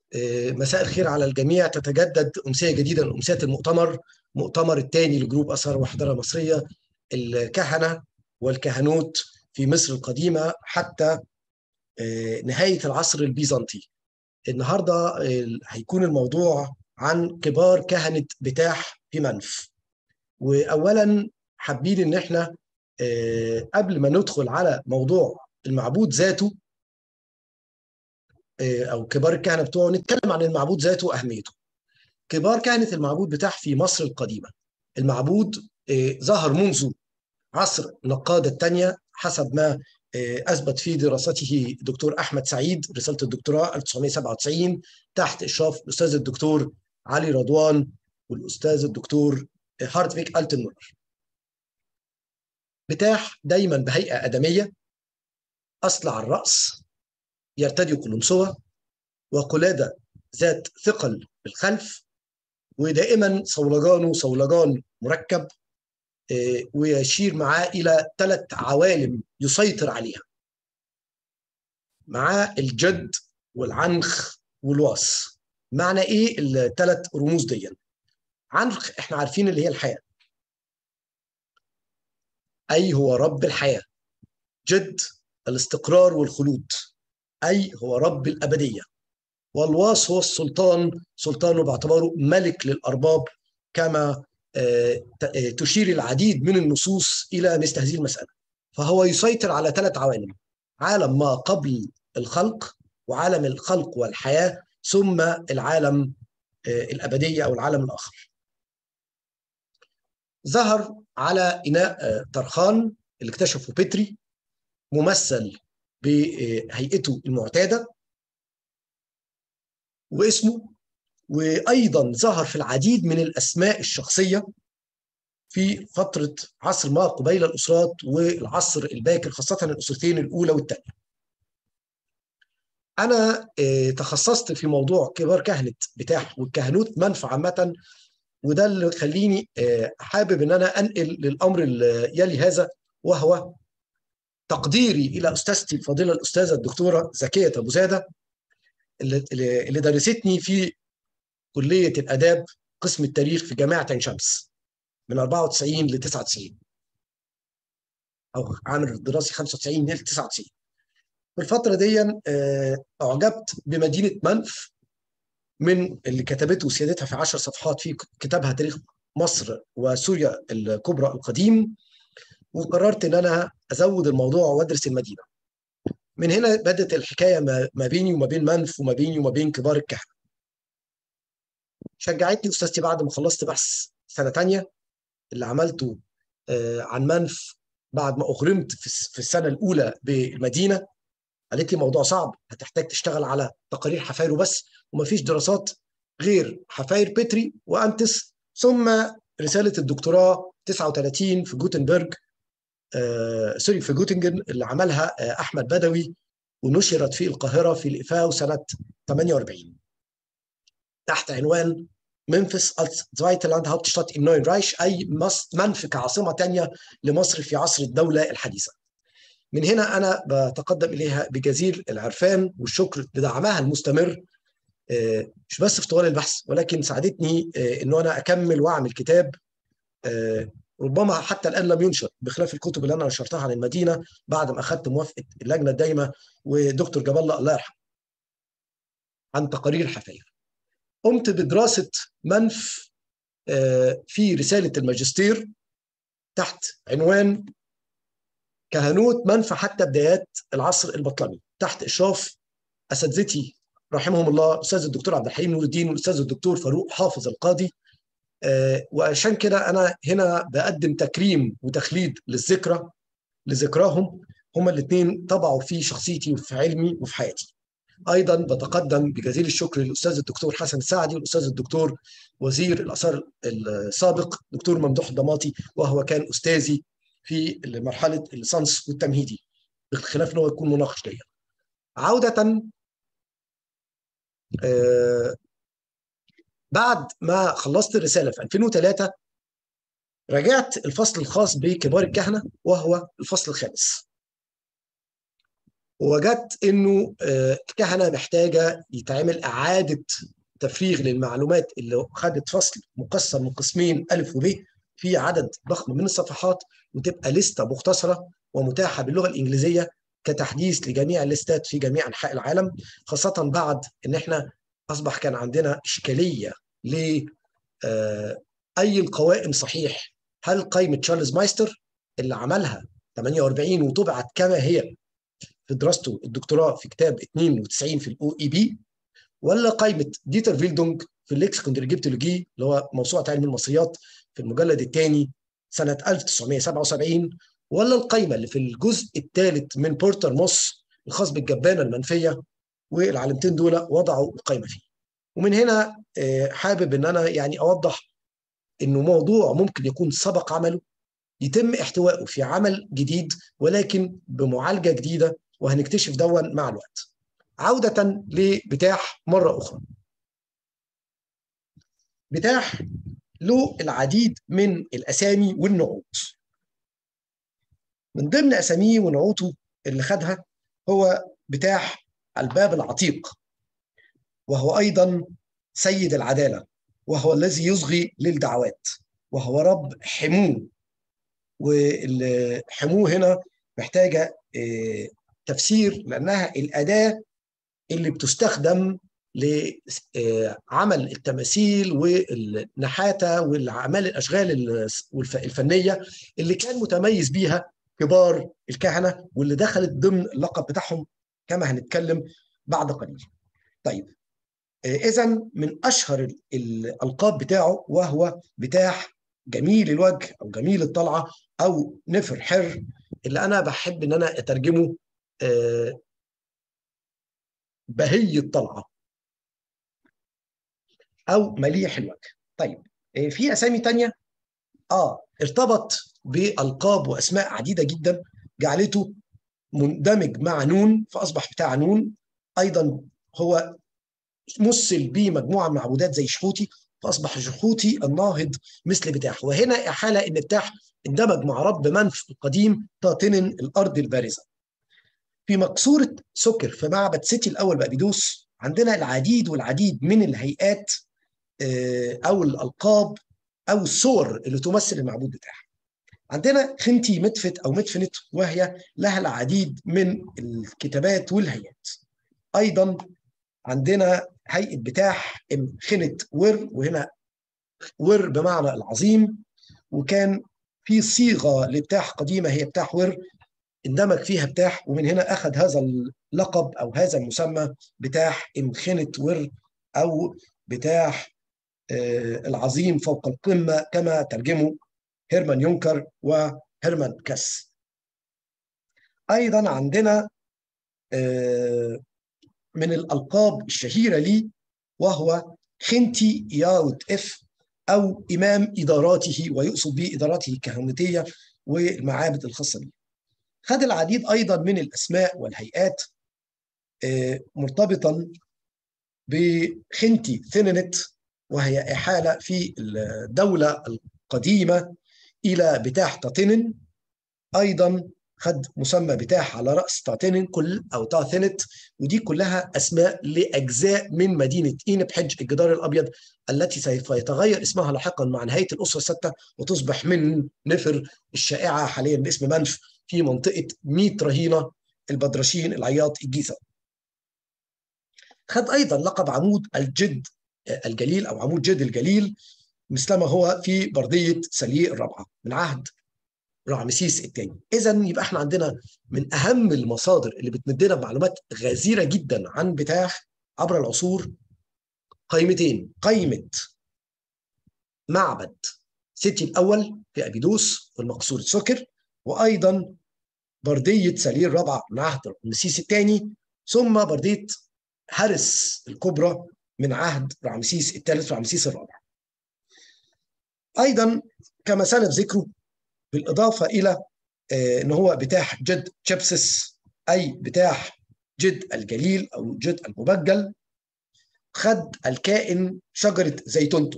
مساء الخير على الجميع تتجدد أمسية جديدة من أمسيات المؤتمر مؤتمر الثاني لجروب أثار وحضارة مصرية الكهنة والكهنوت في مصر القديمة حتى نهاية العصر البيزنطي النهاردة هيكون الموضوع عن كبار كهنة بتاح في منف وأولا حابين إن احنا قبل ما ندخل على موضوع المعبود ذاته او كبار الكهنه بتوعه نتكلم عن المعبود ذاته واهميته. كبار كهنه المعبود بتاعه في مصر القديمه. المعبود ظهر منذ عصر النقاده الثانيه حسب ما اثبت في دراسته الدكتور احمد سعيد رساله الدكتوراه 1997 تحت اشراف الاستاذ الدكتور علي رضوان والاستاذ الدكتور هارتفيك التنمولر. بتاح دايما بهيئه ادميه اصلع الراس يرتدي قلنسوة وقلادة ذات ثقل بالخلف ودائما صولجانه صولجان مركب ويشير معاه إلى ثلاث عوالم يسيطر عليها معاه الجد والعنخ والواس معنى ايه الثلاث رموز دي عنخ احنا عارفين اللي هي الحياه اي هو رب الحياه جد الاستقرار والخلود أي هو رب الأبدية والواس هو السلطان سلطانه باعتباره ملك للأرباب كما تشير العديد من النصوص إلى مثل هذه المسألة فهو يسيطر على ثلاث عوالم عالم ما قبل الخلق وعالم الخلق والحياة ثم العالم الأبدية أو العالم الآخر ظهر على إناء طرخان اللي اكتشفه بيتري ممثل بهيئته المعتادة واسمه وأيضا ظهر في العديد من الأسماء الشخصية في فترة عصر ما قبيل الأسرات والعصر الباكر خاصة الأسرتين الأولى والثانية أنا تخصصت في موضوع كبار كهنة بتاح والكهنوت منفى عامة وده اللي خليني حابب ان انا انقل للامر اللي يلي هذا وهو تقديري الى استاذتي الفاضله الاستاذه الدكتوره زكيه ابو زاده اللي, اللي درستني في كليه الاداب قسم التاريخ في جامعه عين شمس من 94 ل 99 او عام الدراسي 95 ل 99 في الفتره دي اعجبت بمدينه منف من اللي كتبته سيادتها في 10 صفحات في كتابها تاريخ مصر وسوريا الكبرى القديم وقررت ان انا ازود الموضوع وادرس المدينه. من هنا بدات الحكايه ما بيني وما بين منف وما بيني وما بين كبار الكهنه. شجعتني استاذتي بعد ما خلصت بحث سنه ثانيه اللي عملته عن منف بعد ما اغرمت في السنه الاولى بالمدينه قالت لي موضوع صعب هتحتاج تشتغل على تقارير حفايره بس ومفيش دراسات غير حفاير بيتري وانتس ثم رساله الدكتوراه 39 في جوتنبرج آه سوري في جوتنجن اللي عملها آه احمد بدوي ونشرت في القاهره في الافاو سنه 48 تحت عنوان منفس als zweite Landhauptstadt im Neuen Reich اي منف كعاصمه ثانيه لمصر في عصر الدوله الحديثه. من هنا انا بتقدم اليها بجزيل العرفان والشكر لدعمها المستمر آه مش بس في طوال البحث ولكن ساعدتني انه انا اكمل واعمل كتاب ربما حتى الان لم ينشر بخلاف الكتب اللي انا نشرتها عن المدينه بعد ما اخذت موافقه اللجنه الدايمه ودكتور جاب الله الله يرحمه عن تقارير حفاير قمت بدراسه منف في رساله الماجستير تحت عنوان كهنوت منف حتى بدايات العصر البطلمي تحت اشراف اساتذتي رحمهم الله الاستاذ الدكتور عبد الحليم نور الدين والاستاذ الدكتور فاروق حافظ القاضي آه وعشان كده انا هنا بقدم تكريم وتخليد للذكرى لذكراهم هما الاثنين طبعوا في شخصيتي وفي علمي وفي حياتي ايضا بتقدم بجزيل الشكر للاستاذ الدكتور حسن السعدي والاستاذ الدكتور وزير الاثار السابق دكتور ممدوح الضماطي وهو كان استاذي في مرحله الليسانس والتمهيدي بخلاف ان هو يكون مناقش ليا عوده آه بعد ما خلصت الرساله في 2003 راجعت الفصل الخاص بكبار الكهنه وهو الفصل الخامس ووجدت انه الكهنه محتاجه يتعمل اعاده تفريغ للمعلومات اللي خدت فصل مقسم من قسمين الف وب في عدد ضخم من الصفحات وتبقى لسته مختصره ومتاحه باللغه الانجليزيه كتحديث لجميع الليستات في جميع انحاء العالم خاصه بعد ان احنا اصبح كان عندنا اشكاليه ل اي القوائم صحيح هل قائمه تشارلز مايستر اللي عملها 48 وطبعت كما هي في دراسته الدكتوراه في كتاب 92 في الاو اي بي ولا قائمه ديتر فيلدونج في الليكسيكون ديرجيبتولوجي اللي هو موسوعه علم المصريات في المجلد الثاني سنه 1977 ولا القائمه اللي في الجزء الثالث من بورتر موس الخاص بالجبانه المنفيه والعالمتين دول وضعوا القائمه فيه. ومن هنا حابب ان انا يعني اوضح انه موضوع ممكن يكون سبق عمله يتم احتوائه في عمل جديد ولكن بمعالجه جديده وهنكتشف دون مع الوقت. عوده لبتاح مره اخرى. بتاح له العديد من الاسامي والنعوت. من ضمن اساميه ونعوته اللي خدها هو بتاح الباب العتيق وهو ايضا سيد العداله وهو الذي يصغي للدعوات وهو رب حموه والحموه هنا محتاجه تفسير لانها الاداه اللي بتستخدم لعمل التماثيل والنحاته والاعمال الاشغال الفنيه اللي كان متميز بيها كبار الكهنه واللي دخلت ضمن اللقب بتاعهم كما هنتكلم بعد قليل. طيب اذا من اشهر الالقاب بتاعه وهو بتاع جميل الوجه او جميل الطلعه او نفر حر اللي انا بحب ان انا اترجمه بهي الطلعه او مليح الوجه. طيب في اسامي تانية اه ارتبط بالقاب واسماء عديده جدا جعلته مندمج مع نون فاصبح بتاع نون ايضا هو مثل بمجموعه من معبودات زي شحوتي فاصبح شحوتي الناهض مثل بتاح وهنا احاله ان بتاح اندمج مع رب منف القديم تاطنن الارض البارزه في مقصوره سكر في معبد سيتي الاول بابيدوس عندنا العديد والعديد من الهيئات او الالقاب او الصور اللي تمثل المعبود بتاعها عندنا خنتي مدفت او مدفنت وهي لها العديد من الكتابات والهيئات ايضا عندنا هيئه بتاح ام خنت ور وهنا ور بمعنى العظيم وكان في صيغه لبتاح قديمه هي بتاح ور اندمج فيها بتاح ومن هنا اخذ هذا اللقب او هذا المسمى بتاح ام خنت ور او بتاح العظيم فوق القمه كما ترجمه هيرمان يونكر وهيرمان كاس ايضا عندنا من الالقاب الشهيره لي وهو خنتي ياوت اف او امام اداراته ويقصد به اداراته الكهنوتيه والمعابد الخاصه به. خد العديد ايضا من الاسماء والهيئات مرتبطا بخنتي ثيننت وهي احاله في الدوله القديمه الى بتاح تاتينن ايضا خد مسمى بتاح على راس تاتينن كل او تاثنت ودي كلها اسماء لاجزاء من مدينه اينب حج الجدار الابيض التي سوف يتغير اسمها لاحقا مع نهايه الاسره السته وتصبح من نفر الشائعه حاليا باسم منف في منطقه 100 رهينه البدرشين العياط الجيزه. خد ايضا لقب عمود الجد الجليل او عمود جد الجليل مثلما هو في برديه سليق الرابعه من عهد رعمسيس الثاني اذا يبقى احنا عندنا من اهم المصادر اللي بتمدنا بمعلومات غزيره جدا عن بتاح عبر العصور قائمتين قائمه معبد سيتي الاول في ابيدوس والمقصورة سكر وايضا برديه سليل الرابعه من عهد رمسيس الثاني ثم برديه هرس الكبرى من عهد رمسيس الثالث رمسيس الرابع ايضا كما سلف ذكره بالاضافه الى ان هو بتاح جد تشبسس اي بتاح جد الجليل او جد المبجل خد الكائن شجره زيتونته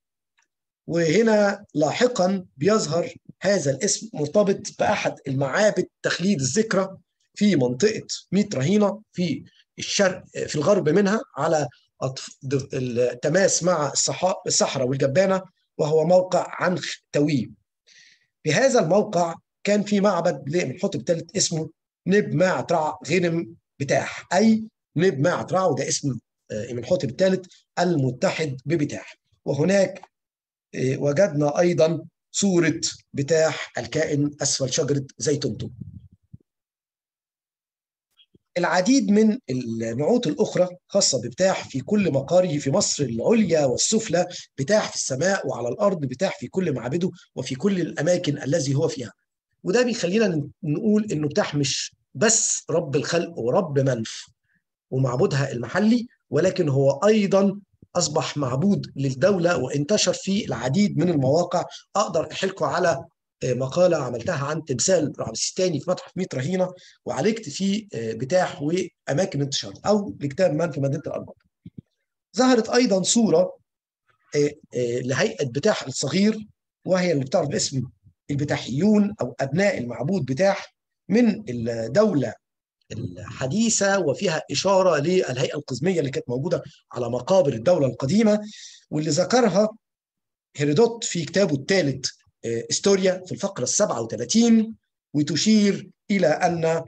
وهنا لاحقا بيظهر هذا الاسم مرتبط باحد المعابد تخليد الذكرى في منطقه ميت رهينه في الشرق في الغرب منها على التماس مع الصحراء والجبانه وهو موقع عنخ تويم. في هذا الموقع كان في معبد لمنحوتب الثالث اسمه نب معترع غنم بتاح اي نب معترع وده اسم منحوتب الثالث المتحد ببتاح وهناك وجدنا ايضا صوره بتاح الكائن اسفل شجره زيتونته. العديد من النعوت الأخرى خاصة ببتاح في كل مقاره في مصر العليا والسفلى بتاح في السماء وعلى الأرض بتاح في كل معابده وفي كل الأماكن الذي هو فيها وده بيخلينا نقول إنه بتاح مش بس رب الخلق ورب منف ومعبودها المحلي ولكن هو أيضا أصبح معبود للدولة وانتشر في العديد من المواقع أقدر أحلكم على مقاله عملتها عن تمثال رمسيس الثاني في متحف ميت رهينه وعالجت فيه بتاح واماكن انتشار او لكتاب من في مدينه الارباب. ظهرت ايضا صوره لهيئه بتاح الصغير وهي اللي بتعرف باسم البتاحيون او ابناء المعبود بتاح من الدوله الحديثه وفيها اشاره للهيئه القزميه اللي كانت موجوده على مقابر الدوله القديمه واللي ذكرها هيرودوت في كتابه الثالث استوريا في الفقرة السبعة وثلاثين وتشير إلى أن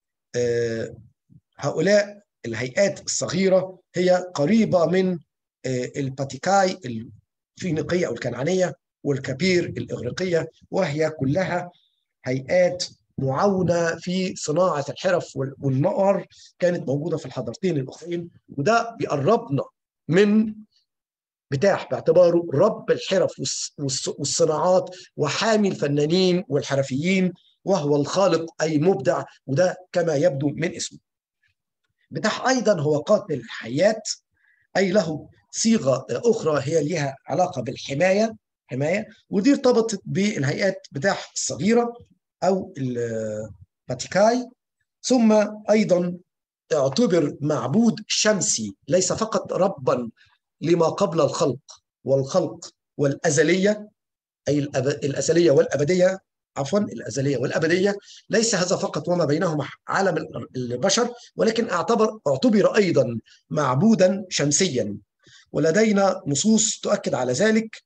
هؤلاء الهيئات الصغيرة هي قريبة من الباتيكاي الفينيقية أو الكنعانية والكبير الإغريقية وهي كلها هيئات معاونة في صناعة الحرف والنقر كانت موجودة في الحضارتين الأخرين وده بيقربنا من بتاح باعتباره رب الحرف والصناعات وحامي الفنانين والحرفيين وهو الخالق أي مبدع وده كما يبدو من اسمه بتاح أيضا هو قاتل الحيات أي له صيغة أخرى هي لها علاقة بالحماية حماية ودي ارتبطت بالهيئات بتاح الصغيرة أو الباتيكاي ثم أيضا اعتبر معبود شمسي ليس فقط ربا لما قبل الخلق والخلق والأزلية أي الأزلية والأبدية عفوا الأزلية والأبدية ليس هذا فقط وما بينهما عالم البشر ولكن اعتبر اعتبر أيضا معبودا شمسيا ولدينا نصوص تؤكد على ذلك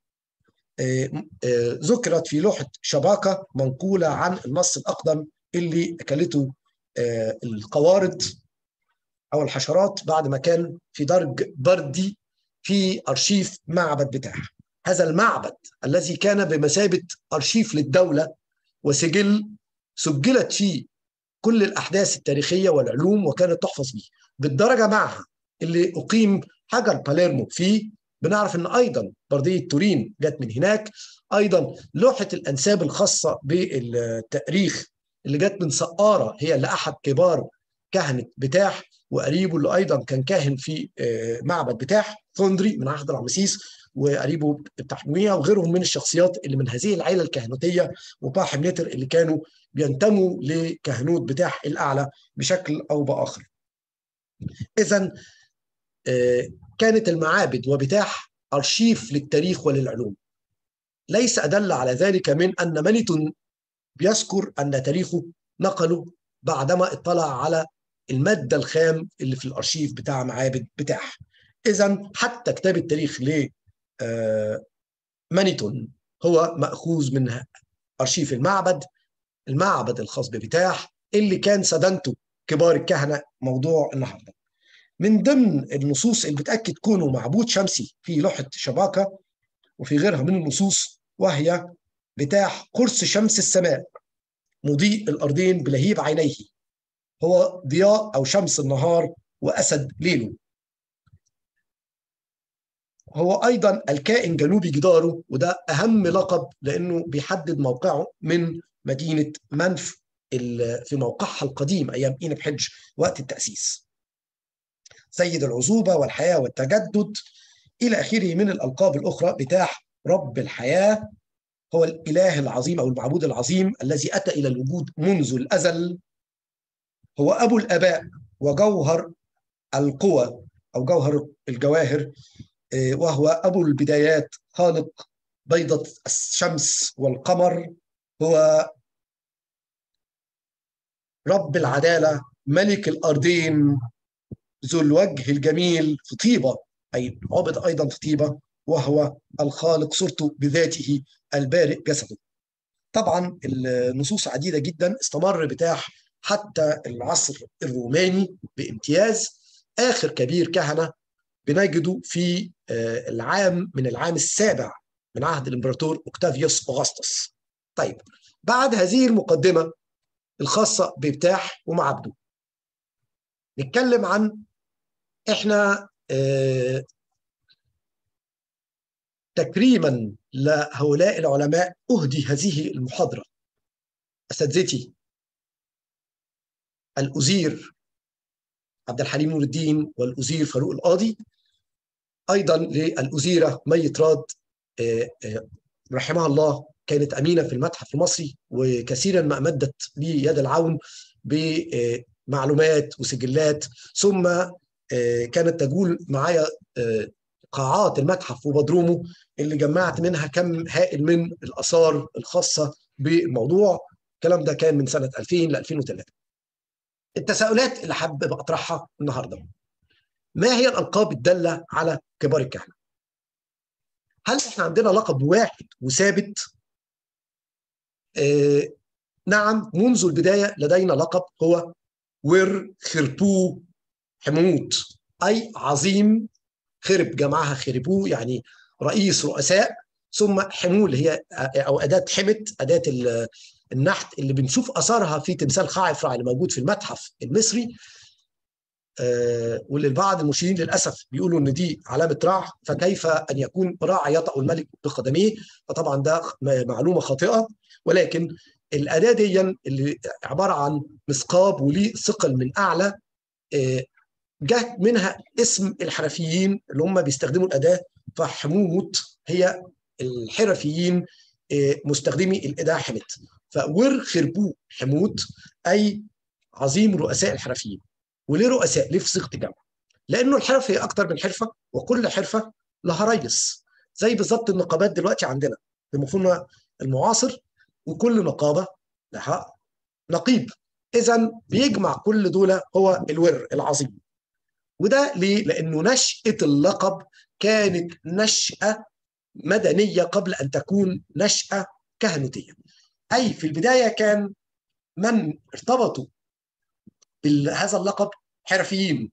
ذكرت في لوحة شباكة منقولة عن النص الأقدم اللي أكلته القوارض أو الحشرات بعد ما كان في درج بردي في أرشيف معبد بتاح هذا المعبد الذي كان بمثابة أرشيف للدولة وسجل سجلت فيه كل الأحداث التاريخية والعلوم وكانت تحفظ به بالدرجة معها اللي أقيم حجر باليرمو فيه بنعرف ان ايضا برديه تورين جت من هناك ايضا لوحه الانساب الخاصه بالتاريخ اللي جت من سقاره هي اللي احد كبار كهنه بتاح وقريبه اللي ايضا كان كاهن في معبد بتاح ثندري من عهد رمسيس وقريبه التحمويه وغيرهم من الشخصيات اللي من هذه العيله الكهنوتيه وباحم نتر اللي كانوا بينتموا لكهنوت بتاح الاعلى بشكل او باخر. اذا كانت المعابد وبتاح أرشيف للتاريخ وللعلوم ليس أدل على ذلك من أن مانيتون بيذكر أن تاريخه نقله بعدما اطلع على المادة الخام اللي في الأرشيف بتاع معابد بتاح إذا حتى كتاب التاريخ ل مانيتون هو مأخوذ من أرشيف المعبد المعبد الخاص ببتاح اللي كان سدنته كبار الكهنة موضوع النهارده من ضمن النصوص اللي بتاكد كونه معبود شمسي في لوحه شباكه وفي غيرها من النصوص وهي بتاح قرص شمس السماء مضيء الارضين بلهيب عينيه هو ضياء او شمس النهار واسد ليله هو ايضا الكائن جنوبي جداره وده اهم لقب لانه بيحدد موقعه من مدينه منف في موقعها القديم ايام اينب حج وقت التاسيس سيد العزوبة والحياة والتجدد إلى آخره من الألقاب الأخرى بتاح رب الحياة هو الإله العظيم أو المعبود العظيم الذي أتى إلى الوجود منذ الأزل هو أبو الآباء وجوهر القوى أو جوهر الجواهر وهو أبو البدايات خالق بيضة الشمس والقمر هو رب العدالة ملك الأرضين ذو الوجه الجميل في طيبة أي عبد أيضا في طيبة وهو الخالق صورته بذاته البارئ جسده طبعا النصوص عديدة جدا استمر بتاع حتى العصر الروماني بامتياز آخر كبير كهنة بنجده في العام من العام السابع من عهد الامبراطور اوكتافيوس اوغسطس. طيب بعد هذه المقدمه الخاصه ببتاح ومعبده نتكلم عن احنا اه تكريما لهؤلاء العلماء اهدي هذه المحاضره اساتذتي الازير عبد الحليم نور الدين والازير فاروق القاضي ايضا للازيره مي راد رحمها الله كانت امينه في المتحف المصري وكثيرا ما امدت لي يد العون بمعلومات وسجلات ثم كانت تجول معايا قاعات المتحف وبدرومه اللي جمعت منها كم هائل من الاثار الخاصه بالموضوع الكلام ده كان من سنه 2000 ل 2003 التساؤلات اللي حابب اطرحها النهارده ما هي الالقاب الداله على كبار الكهنه هل احنا عندنا لقب واحد وثابت؟ آه نعم منذ البدايه لدينا لقب هو ور خربو حموت اي عظيم خرب جمعها خربو يعني رئيس رؤساء ثم حمول هي او اداه حمت اداه النحت اللي بنشوف اثارها في تمثال خاعفرع اللي موجود في المتحف المصري آه واللي بعض المشيرين للاسف بيقولوا ان دي علامه رع فكيف ان يكون راع يطأ الملك بقدميه فطبعا ده معلومه خاطئه ولكن الاداه دي اللي عباره عن مثقاب وليه ثقل من اعلى آه جه منها اسم الحرفيين اللي هم بيستخدموا الاداه فحموت هي الحرفيين آه مستخدمي الاداه حمت فور خربو حموت اي عظيم رؤساء الحرفيين وليه رؤساء؟ ليه في صيغه جمع؟ لانه الحرف هي اكتر من حرفه وكل حرفه لها ريس زي بالظبط النقابات دلوقتي عندنا في مفهومنا المعاصر وكل نقابه لها نقيب اذا بيجمع كل دول هو الور العظيم وده ليه؟ لانه نشاه اللقب كانت نشاه مدنيه قبل ان تكون نشاه كهنوتيه اي في البدايه كان من ارتبطوا بهذا اللقب حرفيين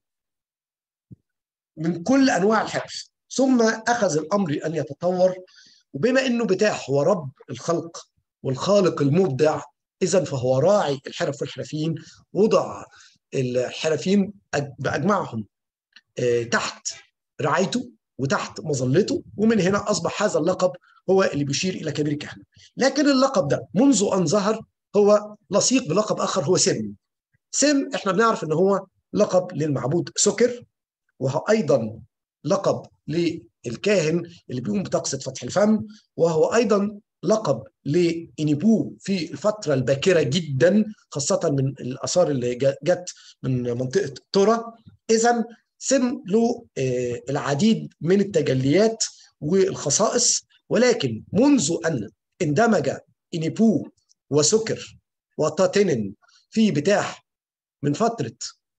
من كل انواع الحرف ثم اخذ الامر ان يتطور وبما انه بتاح هو رب الخلق والخالق المبدع اذا فهو راعي الحرف والحرفيين وضع الحرفيين باجمعهم تحت رعايته وتحت مظلته ومن هنا اصبح هذا اللقب هو اللي بيشير الى كبير الكهنه لكن اللقب ده منذ ان ظهر هو لصيق بلقب اخر هو سم سم احنا بنعرف ان هو لقب للمعبود سكر وهو ايضا لقب للكاهن اللي بيقوم بطقسة فتح الفم وهو ايضا لقب لإنيبو في الفترة الباكرة جدا خاصة من الآثار اللي جت من منطقة تورا إذا سم له العديد من التجليات والخصائص ولكن منذ أن اندمج إنيبو وسكر وتاتينين في بتاح من فترة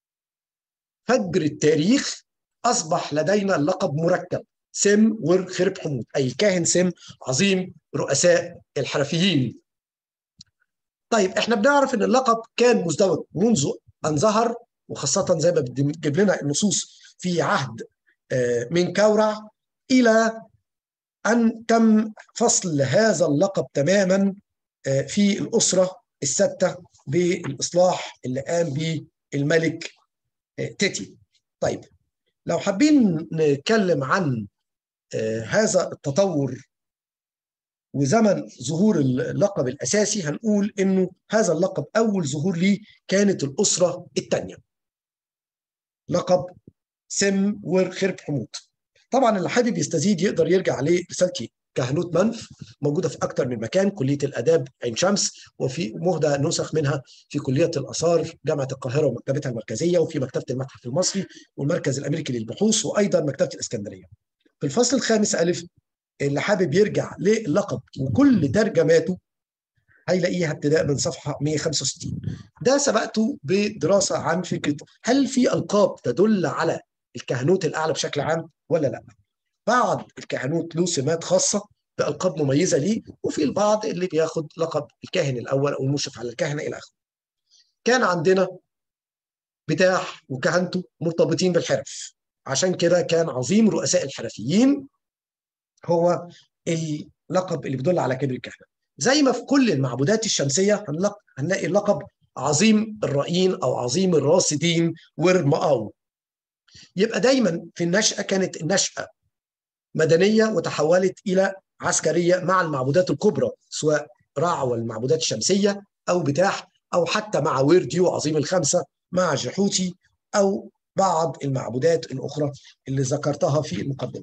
فجر التاريخ أصبح لدينا اللقب مركب سم ور خرب حمود أي كاهن سم عظيم رؤساء الحرفيين طيب احنا بنعرف ان اللقب كان مزدوج منذ ان ظهر وخاصة زي ما بتجيب لنا النصوص في عهد من كورع إلى أن تم فصل هذا اللقب تماما في الأسرة الستة بالإصلاح اللي قام به الملك تيتي طيب لو حابين نتكلم عن هذا التطور وزمن ظهور اللقب الأساسي هنقول إنه هذا اللقب أول ظهور ليه كانت الأسرة الثانية لقب سم وخرب حمود طبعا اللي حابب يستزيد يقدر يرجع لرسالتي كهنوت منف موجودة في أكثر من مكان كلية الآداب عين شمس وفي مهدى نسخ منها في كلية الآثار جامعة القاهرة ومكتبتها المركزية وفي مكتبة المتحف المصري والمركز الأمريكي للبحوث وأيضا مكتبة الإسكندرية في الفصل الخامس ألف اللي حابب يرجع للقب وكل ترجماته هيلاقيها ابتداء من صفحه 165 ده سبقته بدراسه عن فكره هل في القاب تدل على الكهنوت الاعلى بشكل عام ولا لا بعض الكهنوت له سمات خاصه بألقاب مميزة ليه وفي البعض اللي بياخد لقب الكاهن الأول أو المشرف على الكهنة إلى آخره. كان عندنا بتاح وكهنته مرتبطين بالحرف عشان كده كان عظيم رؤساء الحرفيين هو اللقب اللي بيدل على كبر الكهنة زي ما في كل المعبودات الشمسية هنلاقي اللقب عظيم الرائين أو عظيم الراصدين ورماو يبقى دايما في النشأة كانت النشأة مدنية وتحولت إلى عسكريه مع المعبودات الكبرى سواء رع والمعبودات الشمسيه او بتاح او حتى مع ويرديو عظيم الخمسه مع جحوتي او بعض المعبودات الاخرى اللي ذكرتها في المقدمه.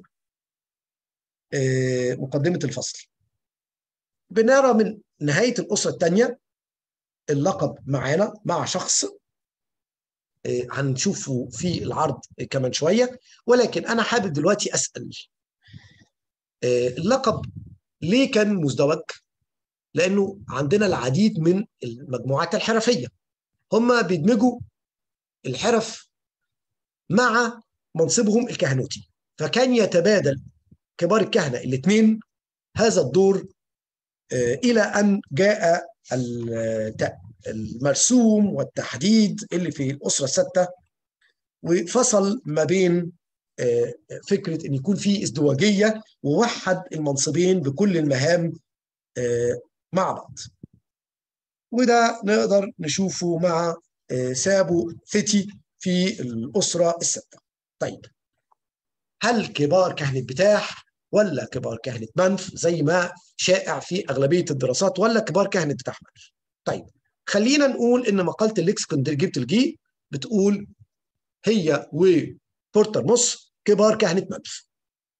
مقدمه الفصل. بنرى من نهايه الاسره الثانيه اللقب معانا مع شخص هنشوفه في العرض كمان شويه ولكن انا حابب دلوقتي اسال اللقب ليه كان مزدوج؟ لانه عندنا العديد من المجموعات الحرفيه هم بيدمجوا الحرف مع منصبهم الكهنوتي فكان يتبادل كبار الكهنه الاثنين هذا الدور الى ان جاء المرسوم والتحديد اللي في الاسره السادسه وفصل ما بين فكره ان يكون في ازدواجيه ووحد المنصبين بكل المهام مع بعض. وده نقدر نشوفه مع سابو ثيتي في الاسره السادسه. طيب هل كبار كهنه بتاح ولا كبار كهنه منف زي ما شائع في اغلبيه الدراسات ولا كبار كهنه بتاح منف؟ طيب خلينا نقول ان مقاله الليكسيكون جبت الجي بتقول هي وبورتر موس كبار كهنه منف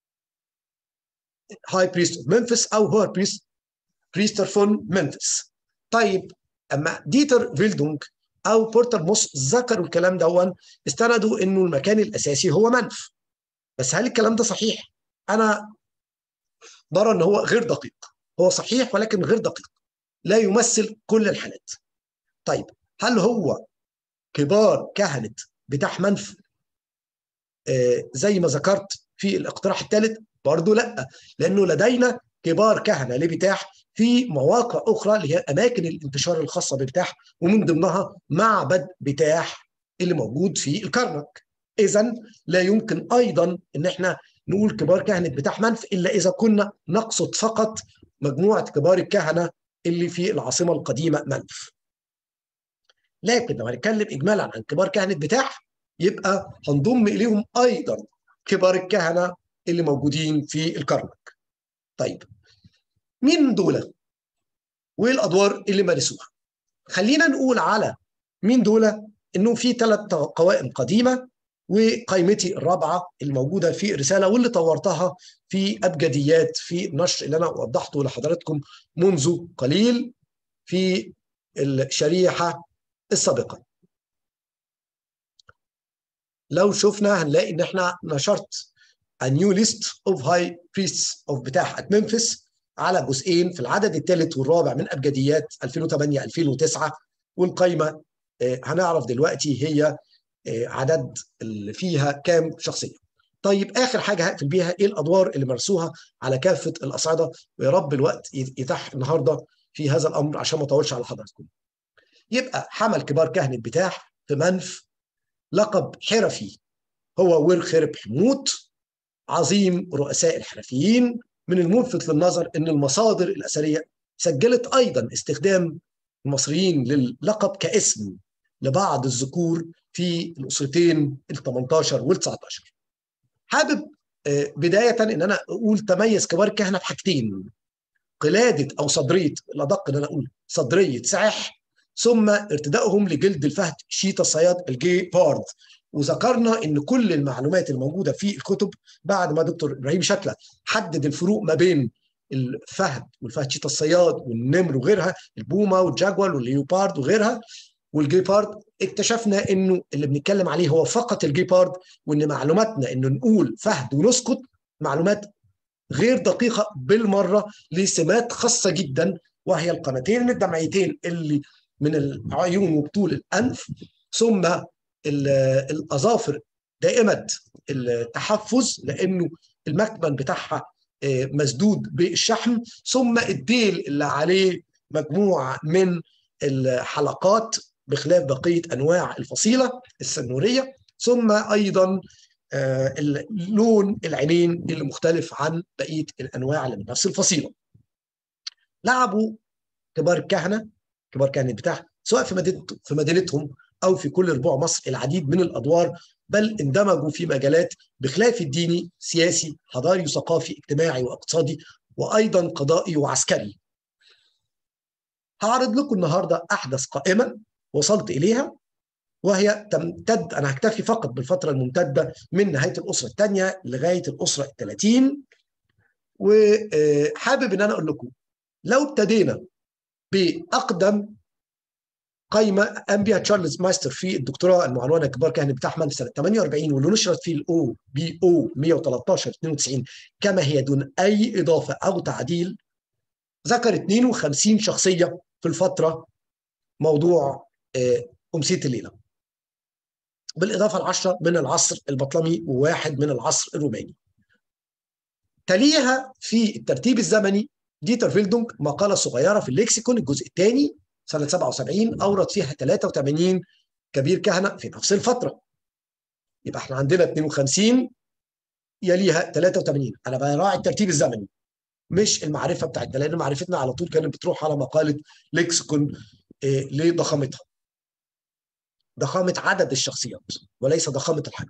هاي بريست اوف منفس او هو بريست بريستر فون منفس طيب اما ديتر فيلدونج او بورتر موس ذكروا الكلام دون استندوا انه المكان الاساسي هو منف بس هل الكلام ده صحيح؟ انا برى ان هو غير دقيق هو صحيح ولكن غير دقيق لا يمثل كل الحالات طيب هل هو كبار كهنه بتاع منف آه زي ما ذكرت في الاقتراح الثالث برضه لا لانه لدينا كبار كهنه لبتاح في مواقع اخرى اللي هي اماكن الانتشار الخاصه ببتاح ومن ضمنها معبد بتاح اللي موجود في الكرنك اذا لا يمكن ايضا ان احنا نقول كبار كهنه بتاح منف الا اذا كنا نقصد فقط مجموعه كبار الكهنه اللي في العاصمه القديمه منف لكن لو هنتكلم اجمالا عن كبار كهنه بتاح يبقى هنضم اليهم ايضا كبار الكهنه اللي موجودين في الكرنك. طيب مين دول؟ وايه الادوار اللي مارسوها؟ خلينا نقول على مين دول؟ انه في ثلاث قوائم قديمه وقائمتي الرابعه الموجوده في الرساله واللي طورتها في ابجديات في النشر اللي انا وضحته لحضراتكم منذ قليل في الشريحه السابقه. لو شفنا هنلاقي ان احنا نشرت a new list of high priests of بتاح at Memphis على جزئين في العدد الثالث والرابع من ابجديات 2008 2009 والقائمه هنعرف دلوقتي هي عدد اللي فيها كام شخصيه. طيب اخر حاجه هقفل بيها ايه الادوار اللي مارسوها على كافه الاصعده ويا رب الوقت يتاح النهارده في هذا الامر عشان ما اطولش على حضراتكم. يبقى حمل كبار كهنه بتاح في منف لقب حرفي هو وير خرب حموت عظيم رؤساء الحرفيين من الملفت للنظر ان المصادر الاثريه سجلت ايضا استخدام المصريين للقب كاسم لبعض الذكور في الاسرتين ال 18 وال 19 حابب بدايه ان انا اقول تميز كبار الكهنه بحاجتين قلاده او صدريه الادق ان انا اقول صدريه سعح ثم ارتدائهم لجلد الفهد شيتا الصياد الجي بارد وذكرنا ان كل المعلومات الموجوده في الكتب بعد ما دكتور ابراهيم شكله حدد الفروق ما بين الفهد والفهد شيتا الصياد والنمر وغيرها البومه والجاجوال والليوبارد وغيرها والجيبارد اكتشفنا انه اللي بنتكلم عليه هو فقط الجيبارد وان معلوماتنا انه نقول فهد ونسكت معلومات غير دقيقه بالمره لسمات خاصه جدا وهي القناتين الدمعيتين اللي من العيون وبطول الانف ثم الاظافر دائمه التحفز لانه المكمن بتاعها مسدود بالشحم ثم الديل اللي عليه مجموعه من الحلقات بخلاف بقيه انواع الفصيله السنوريه ثم ايضا لون العينين اللي مختلف عن بقيه الانواع اللي من نفس الفصيله. لعبوا كبار الكهنه كبار الكهنه بتاعها سواء في مدينته في مدينتهم او في كل ربوع مصر العديد من الادوار بل اندمجوا في مجالات بخلاف الديني سياسي حضاري وثقافي اجتماعي واقتصادي وايضا قضائي وعسكري. هعرض لكم النهارده احدث قائمه وصلت اليها وهي تمتد انا هكتفي فقط بالفتره الممتده من نهايه الاسره الثانيه لغايه الاسره ال 30 وحابب ان انا اقول لكم لو ابتدينا باقدم قايمه قام بها تشارلز ماستر في الدكتوراه المعنونه كبار كهنه بتاعها سنه 48 واللي نشرت في الاو بي او 113 92 كما هي دون اي اضافه او تعديل ذكر 52 شخصيه في الفتره موضوع امسيه الليله بالاضافه العشره من العصر البطلمي وواحد من العصر الروماني. تليها في الترتيب الزمني ديتر فيلدونج مقاله صغيره في الليكسيكون الجزء الثاني سنه 77 اورد فيها 83 كبير كهنه في نفس الفتره. يبقى احنا عندنا 52 يليها 83 انا براعي الترتيب الزمني مش المعرفه بتاعتنا لان معرفتنا على طول كانت بتروح على مقاله ليكسيكون إيه لضخامتها. ضخامه عدد الشخصيات وليس ضخامه الحجم.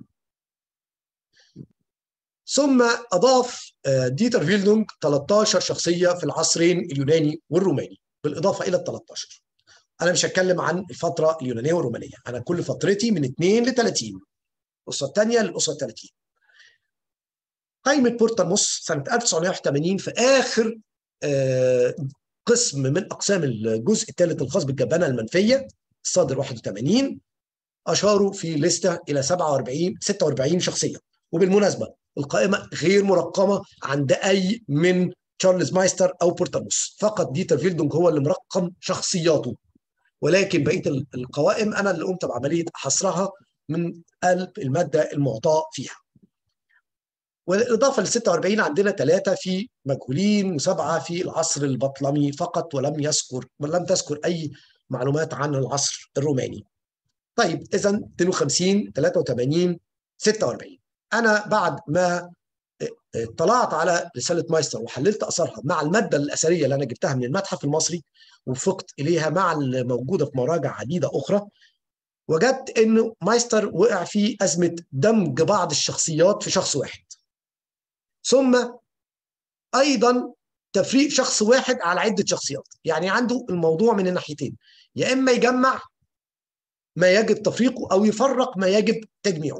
ثم اضاف ديتر فيلدونج 13 شخصيه في العصرين اليوناني والروماني بالاضافه الى ال 13. انا مش هتكلم عن الفتره اليونانيه والرومانيه، انا كل فترتي من 2 ل 30. الاسره الثانيه للاسره 30. قائمه بورتاموس سنه 1981 في اخر قسم من اقسام الجزء الثالث الخاص بالجبانه المنفيه الصادر 81 اشاروا في لسته الى 47 46 شخصيه وبالمناسبه القائمه غير مرقمه عند اي من تشارلز مايستر او بورتاموس فقط ديتر فيلدونج هو اللي مرقم شخصياته ولكن بقيه القوائم انا اللي قمت بعمليه حصرها من قلب الماده المعطاه فيها والاضافه لل 46 عندنا ثلاثه في مجهولين وسبعه في العصر البطلمي فقط ولم يذكر ولم تذكر اي معلومات عن العصر الروماني. طيب اذا 52 83 46 انا بعد ما اطلعت على رساله مايستر وحللت اثرها مع الماده الاثريه اللي انا جبتها من المتحف المصري وفقت اليها مع الموجوده في مراجع عديده اخرى وجدت انه مايستر وقع في ازمه دمج بعض الشخصيات في شخص واحد. ثم ايضا تفريق شخص واحد على عده شخصيات، يعني عنده الموضوع من الناحيتين، يا اما يجمع ما يجب تفريقه او يفرق ما يجب تجميعه.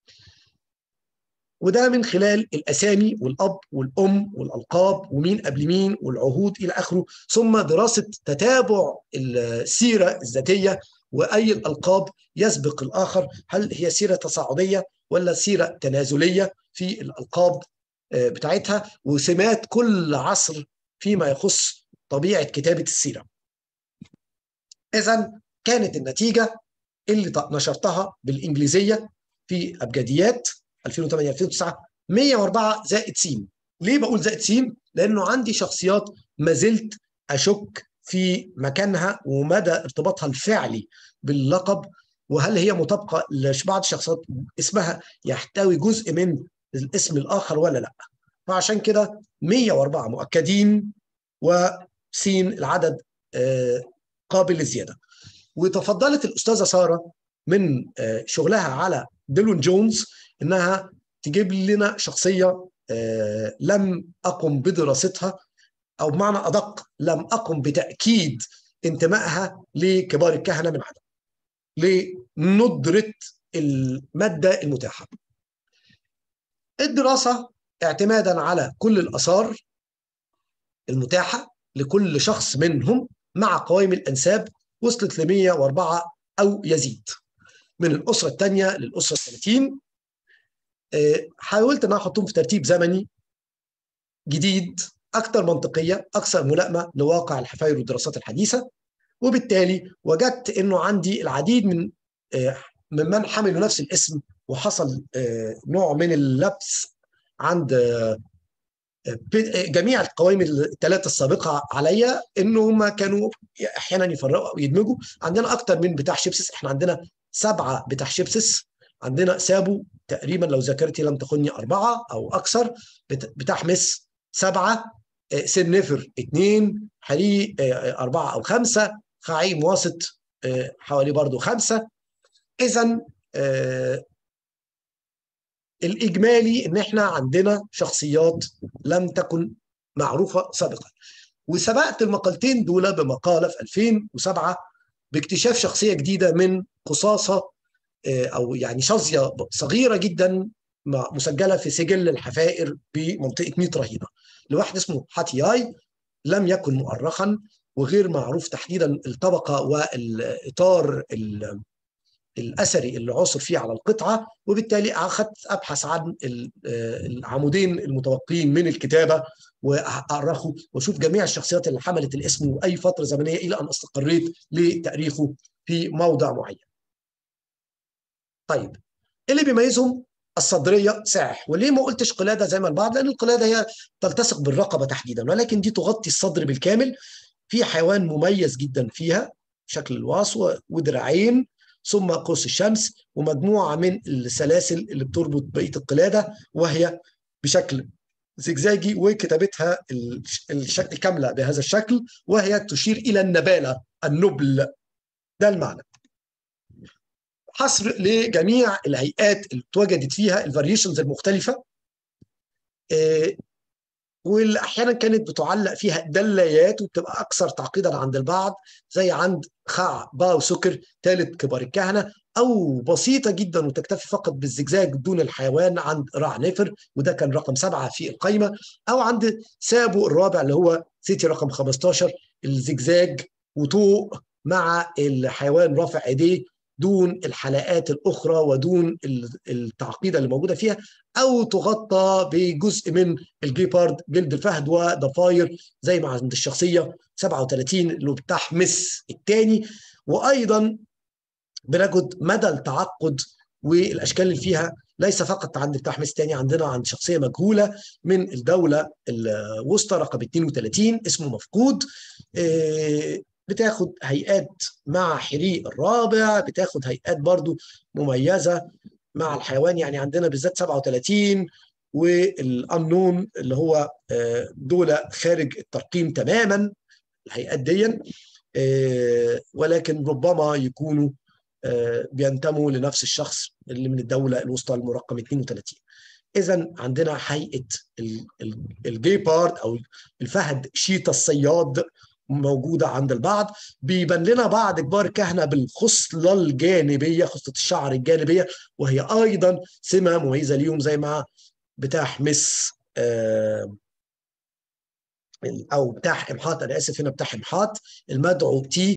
وده من خلال الاسامي والاب والام والالقاب ومين قبل مين والعهود الى اخره ثم دراسه تتابع السيره الذاتيه واي الالقاب يسبق الاخر هل هي سيره تصاعديه ولا سيره تنازليه في الالقاب بتاعتها وسمات كل عصر فيما يخص طبيعه كتابه السيره. اذا كانت النتيجه اللي نشرتها بالانجليزيه في ابجديات 2008 2009 104 زائد س ليه بقول زائد س لانه عندي شخصيات ما زلت اشك في مكانها ومدى ارتباطها الفعلي باللقب وهل هي مطابقه لبعض الشخصيات اسمها يحتوي جزء من الاسم الاخر ولا لا فعشان كده 104 مؤكدين وس العدد قابل للزياده وتفضلت الاستاذه ساره من شغلها على ديلون جونز انها تجيب لنا شخصيه لم اقم بدراستها او بمعنى ادق لم اقم بتاكيد انتمائها لكبار الكهنه من عدم لندره الماده المتاحه الدراسه اعتمادا على كل الاثار المتاحه لكل شخص منهم مع قوائم الانساب وصلت ل 104 او يزيد من الاسره الثانيه للاسره ال 30 حاولت ان احطهم في ترتيب زمني جديد اكثر منطقيه اكثر ملائمه لواقع الحفاير والدراسات الحديثه وبالتالي وجدت انه عندي العديد من ممن حملوا نفس الاسم وحصل نوع من اللبس عند جميع القوائم الثلاثه السابقه عليا انه هم كانوا احيانا يفرقوا او يدمجوا عندنا اكثر من بتاع شيبسس احنا عندنا سبعه بتاع شيبسس عندنا سابو تقريبا لو ذاكرتي لم تخني اربعه او اكثر بتاع مس سبعه سنفر اثنين حريق اربعه او خمسه خعيم واسط حوالي برضو خمسه اذا الاجمالي ان احنا عندنا شخصيات لم تكن معروفه سابقا وسبقت المقالتين دول بمقاله في 2007 باكتشاف شخصيه جديده من قصاصه او يعني شظيه صغيره جدا مسجله في سجل الحفائر بمنطقه ميت رهينه لواحد اسمه حاتياي لم يكن مؤرخا وغير معروف تحديدا الطبقه والاطار الاثري اللي عثر فيه على القطعه وبالتالي اخذت ابحث عن العمودين المتبقيين من الكتابه واعرخه واشوف جميع الشخصيات اللي حملت الاسم واي فتره زمنيه الى ان استقريت لتاريخه في موضع معين. طيب اللي بيميزهم الصدريه ساح وليه ما قلتش قلاده زي ما البعض لان القلاده هي تلتصق بالرقبه تحديدا ولكن دي تغطي الصدر بالكامل في حيوان مميز جدا فيها شكل الواص ودراعين ثم قوس الشمس ومجموعه من السلاسل اللي بتربط بقيه القلاده وهي بشكل زجزاجي وكتابتها الشكل كامله بهذا الشكل وهي تشير الى النباله النبل ده المعنى حصر لجميع الهيئات اللي اتوجدت فيها الفاريشنز المختلفه واللي احيانا كانت بتعلق فيها دلايات وبتبقى اكثر تعقيدا عند البعض زي عند خع با وسكر ثالث كبار الكهنه او بسيطه جدا وتكتفي فقط بالزجزاج دون الحيوان عند رع نفر وده كان رقم سبعه في القائمه او عند سابو الرابع اللي هو سيتي رقم 15 الزجزاج وطوق مع الحيوان رافع ايديه دون الحلقات الاخرى ودون التعقيده اللي موجوده فيها او تغطى بجزء من الجيبارد جلد الفهد وضفاير زي ما عند الشخصيه 37 اللي بتحمس الثاني وايضا بنجد مدى التعقد والاشكال اللي فيها ليس فقط عند بتحمس تاني عندنا عند شخصيه مجهوله من الدوله الوسطى رقم 32 اسمه مفقود بتاخد هيئات مع حريق الرابع بتاخد هيئات برضو مميزه مع الحيوان يعني عندنا بالذات 37 والأنون اللي هو دول خارج الترقيم تماما الهيئات دي ولكن ربما يكونوا بينتموا لنفس الشخص اللي من الدولة الوسطى المرقم 32 إذا عندنا هيئة الجيبارد أو الفهد شيتا الصياد موجودة عند البعض بيبان لنا بعض كبار كهنة بالخصلة الجانبية خصلة الشعر الجانبية وهي أيضا سمة مميزة ليهم زي ما بتاع مس آه أو بتاع إمحاط أنا آسف هنا بتاع إمحاط المدعو تي